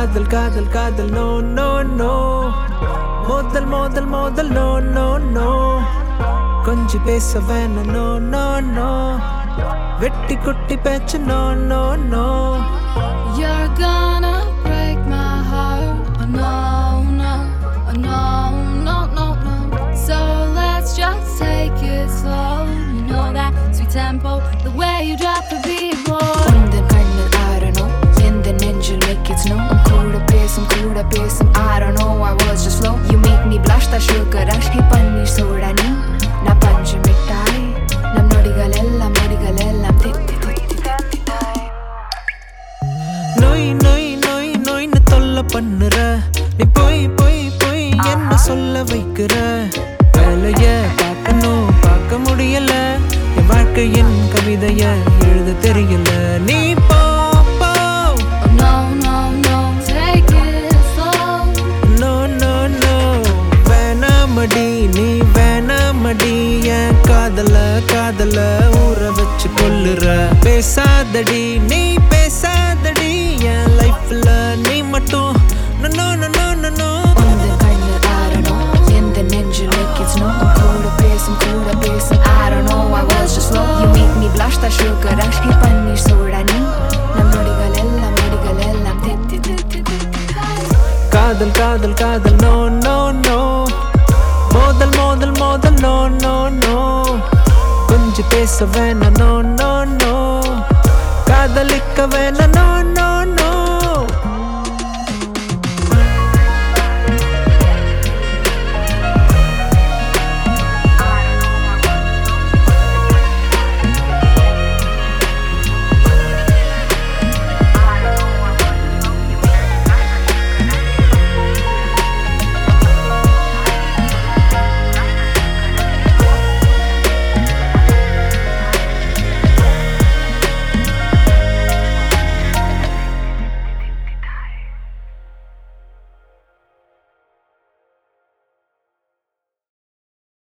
காதல் காதல் காதல் நோ நோ நோ மோதல் மோதல் மோதல் நோ நோ நோ கொஞ்சம் பேச வேணாம் நோ நோ நோ வெட்டி குட்டி பேச்சு no no no You're gonna break my heart. Oh no, no, oh no, no, no, no. So let's just take it slow. You know that sweet tempo, the way you drop the beat, boy. உந்தன் கண்ணில் ஆறணும் எந்த நெஞ்சில் make it snow உன் கூட பேசும் கூட பேசும் I don't know I was just slow You make me blush that sugar rush hey பன்னீர் சோடா நீ நான் பஞ்சு மிட்டாய் நம் நொடிகள் எல்லாம் நொடிகள் எல்லாம் தித்தி தித்தி தித்தித்தாய் நோய் நோய் நோய் நோய்னு தொல்லை பண்ணுற நீ போய் போய் போய் என்ன சொல்ல வைக்கிற வேலைய பார்க்கணும் பார்க்க முடியல என் வாழ்க்கையின் கவிதைய எழுத தெரியல நீ போ போ Oh no, no, no, take it slow. No no no வேணாமடி நீ வேணாமடி என் காதல காதல ஊற வச்சு கொல்லுற பேசாதடி நீ பேசாதடி என் லைஃப்ல நீ மட்டும் no no no no no no உந்தன் கண்ணில் ஆறணும் எந்த நெஞ்சில் make it snow உன் கூட பேசும் கூட பேசும் I don't know I was just slow You make me blush that sugar rush hey பன்னீர் சோடா நீ நம் நொடிகள் எல்லாம் நொடிகள் எல்லாம் தித்தி தித்தி தித்தித்தாய் காதல் காதல் காதல் நோ நோ நோ மோதல் மோதல் மோதல் நோ நோ நோ கொஞ்சம் பேச வேணாம் நோ நோ நோ காதலிக்க வேணாம் நோ நோ